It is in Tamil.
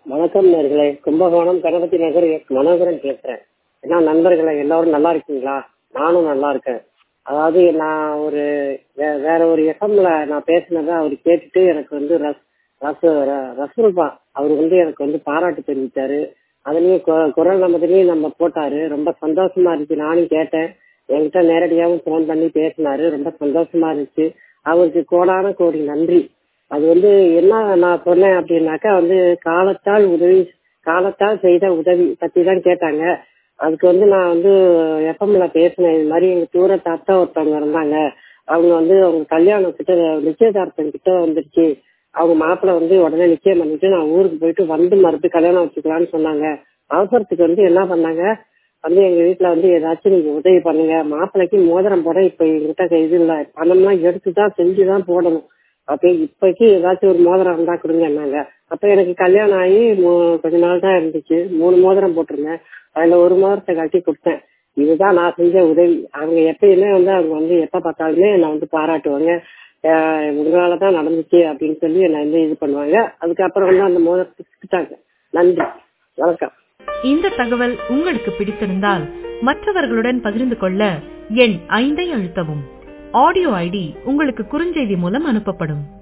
வணக்கம் நேர்களே கும்பகோணம் கணபதி நகர் எஸ் மனோகரன் பேசுறேன் என்ன நண்பர்களே எல்லாரும் நல்லா இருக்கீங்களா நானும் நல்லா இருக்கேன் அதாவது நான் ஒரு வே- வேற ஒரு எஃப்எம்ல நான் பேசினதை அவர் கேட்டுட்டு எனக்கு வந்து ரஸ் ரச ர- ரசூல்பா அவர் வந்து எனக்கு வந்து பாராட்டு தெரிவித்தாரு அதுலயும் கு- குரல் நமதுலயும் நம்ம போட்டாரு ரொம்ப சந்தோஷமா இருந்துச்சு நானும் கேட்டேன் என்கிட்ட நேரடியாகவும் ஃபோன் பண்ணி பேசினாரு ரொம்ப சந்தோஷமா இருந்துச்சு அவருக்கு கோடான கோடி நன்றி அது வந்து என்ன நான் சொன்னேன் அப்படின்னாக்கா வந்து காலத்தால் உதவி காலத்தால் செய்த உதவி பத்தி தான் கேட்டாங்க அதுக்கு வந்து நான் வந்து எஃப்எம்ல பேசினேன் இது மாதிரி எங்க தூரத்து அத்தை ஒருத்தவங்க இருந்தாங்க அவங்க வந்து அவங்க கல்யாணம் கிட்ட நிச்சயதார்த்தம் கிட்ட வந்துருச்சு அவங்க மாப்பிள்ளை வந்து உடனே நிச்சயம் பண்ணிட்டு நான் ஊருக்கு போயிட்டு வந்து மறுபடியும் கல்யாணம் வச்சுக்கலாம்னு சொன்னாங்க அவசரத்துக்கு வந்து என்ன பண்ணாங்க வந்து எங்க வீட்டுல வந்து ஏதாச்சும் நீங்க உதவி பண்ணுங்க மாப்பிள்ளைக்கு மோதிரம் போட இப்ப எங்கிட்ட இது இல்ல பணம்லாம் எடுத்துதான் செஞ்சுதான் போடணும் அப்ப இப்போக்கி ஏதாச்சும் ஒரு மோதிரம் இருந்தா கொடுங்கன்னாங்க அப்ப எனக்கு கல்யாணம் ஆகி மூ- கொஞ்ச நாள் தான் இருந்துச்சு மூணு மோதிரம் போட்டிருந்தேன் அதுல ஒரு மோதிரத்தை கட்டி கொடுத்தேன் இதுதான் நான் செஞ்ச உதவி அவங்க எப்பயுமே வந்து அவங்க வந்து எப்ப பார்த்தாலுமே நான் வந்து பாராட்டுவாங்க ஆஹ் உங்களால தான் நடந்துச்சு அப்படின்னு சொல்லி என்னை வந்து இது பண்ணுவாங்க அதுக்கப்புறம் வந்து அந்த மோதிரத்தை கொடுத்தாங்க நன்றி வணக்கம் இந்த தகவல் உங்களுக்கு பிடித்திருந்தால் மற்றவர்களுடன் பகிர்ந்து கொள்ள எண் ஐந்தை அழுத்தவும் ஆடியோ ஐடி உங்களுக்கு குறுஞ்செய்தி மூலம் அனுப்பப்படும்